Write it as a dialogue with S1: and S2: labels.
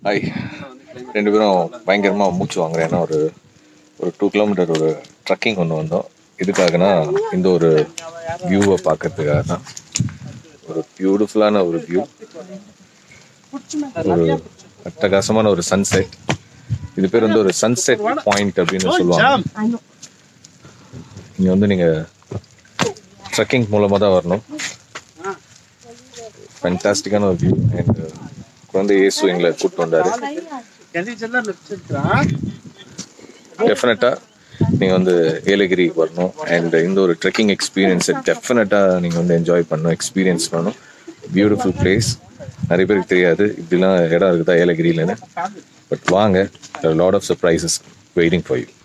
S1: hi ரெண்டு பேரும் பயங்கரமாக மூச்சு வாங்குறேன் ஏன்னா ஒரு ஒரு டூ கிலோமீட்டர் ஒரு ட்ரக்கிங் ஒன்று வந்தோம் எதுக்காகனா இந்த ஒரு வியூவை பார்க்கறதுக்காக தான் ஒரு பியூட்டிஃபுல்லான ஒரு வியூ ஒரு அட்டகாசமான ஒரு சன்செட் இது பேர் வந்து ஒரு சன்செட் பாயிண்ட் அப்படின்னு சொல்லுவாங்க இங்கே வந்து நீங்கள் ட்ரக்கிங் மூலமாக தான் வரணும் ஃபேண்டாஸ்டிக்கான ஒரு வியூ அண்ட் குழந்தை இயேசு எங்களை கூப்பிட்டு வந்தார் டெஃபினட்டாக நீங்கள் வந்து ஏலகிரி வரணும் அண்ட் இந்த ஒரு ட்ரெக்கிங் எக்ஸ்பீரியன்ஸை டெஃபினட்டாக நீங்கள் வந்து என்ஜாய் பண்ணணும் எக்ஸ்பீரியன்ஸ் பண்ணணும் பியூட்டிஃபுல் பிளேஸ் நிறைய பேருக்கு தெரியாது இப்படிலாம் இடம் இருக்குதா ஏலகிரியிலன்னு பட் வாங்க lot of surprises waiting for you